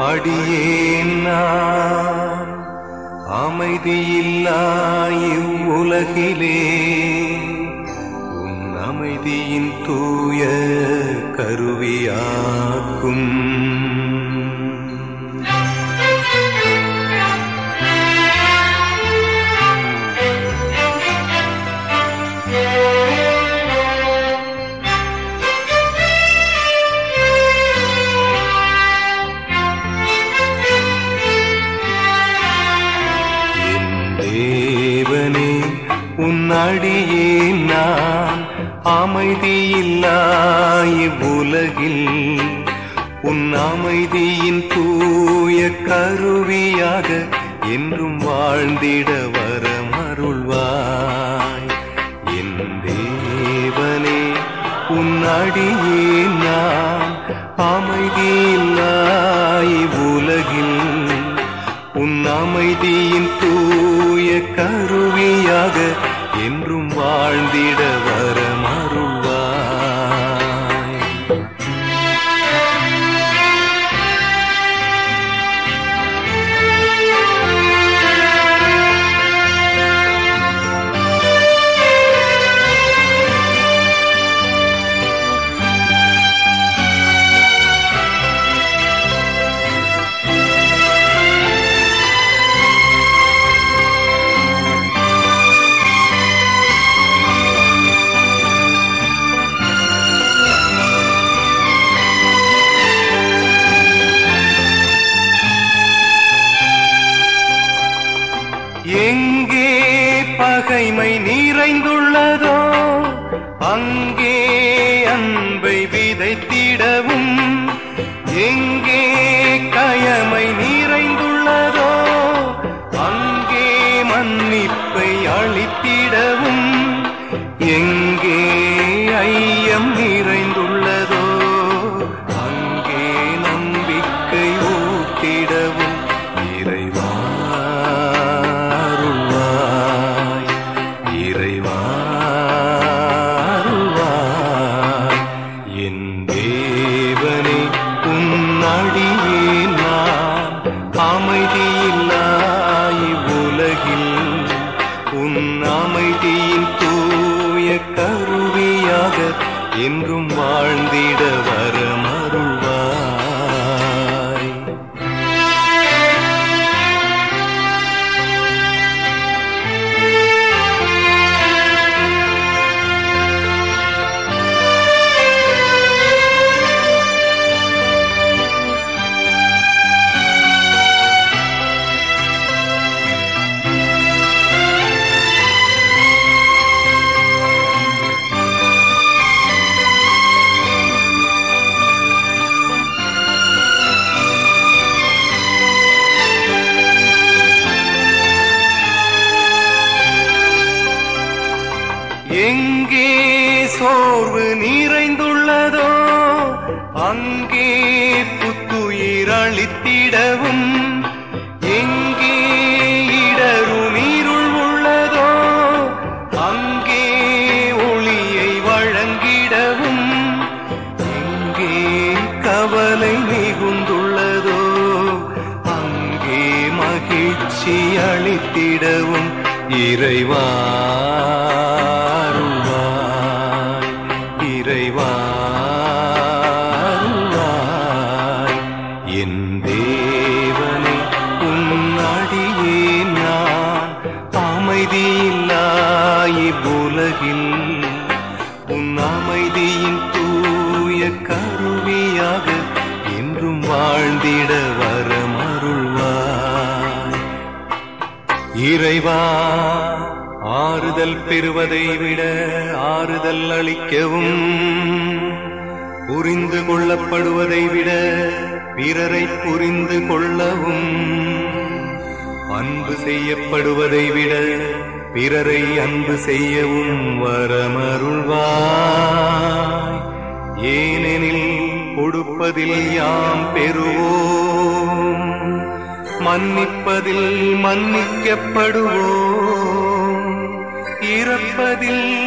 அடியேன் நான் அமைதியில்லா இவ்வுலகிலே உன் அமைதியின் தூய கருவியாக்கும் என் தேவனே உன் அடியே நான் அமைதியில்லா இவ்வுலகில் உன் அமைதியின் தூய கருவியாக என்றும் வாழ்ந்திட வரமருள்வாய் என் தேவனே உன் அடியே நான் அமைதியில்லா இவ்வுலகில் உன் அமைதியின் தூய கருவியாக என்றும் வாழ்ந்திட வரமருள்வாய் எங்கே பகைமை நிறைந்துள்ளதோ அங்கே அன்பை விதைத்திடவும் எங்கே கயமை நிறைந்துள்ளதோ அங்கே மன்னிப்பை அளித்திடவும் எங்கே ஐயம் நிறைந்துள்ளதோ அங்கே நம்பிக்கை ஊட்டிடவும் இறைவாருள்வாய் இறைவாருள்வாய் என் தேவனே உன் அடியே நான் அமைதியில்லாய் உலகில் உன் அமைதியின் தூய கருவியாக என்றும் வாழ்ந்திட வரமருள்வாய் எங்கே சோர்வு நிறைந்துள்ளதோ அங்கே புத்துயிர் அளித்திடவும் எங்கே இடரு நீருள் உள்ளதோ அங்கே ஒளியை வழங்கிடவும் எங்கே கவலை மிகுந்துள்ளதோ அங்கே மகிழ்ச்சி அளித்திடவும் இறைவாருள்வாய் இறைவாருள்வாய் என் தேவனை உன் அடியே நான் அமைதியில்லாய் உலகில் உன் அமைதியின் தூய கருவியாக என்றும் வாழ்ந்திட வரமருள்வாய் இறைவா ஆறுதல் பெறுவதை விட ஆறுதல் அளிக்கவும் புரிந்து கொள்ளப்படுவதை விட பிறரை புரிந்து கொள்ளவும் அன்பு செய்யப்படுவதை விட பிறரை அன்பு செய்யவும் வரமருள்வாய் ஏனெனில் கொடுப்பதில் யாம் பெறுவோம் மன்னிப்பதில் மன்னிக்கப்படுவோம் இறப்பதில்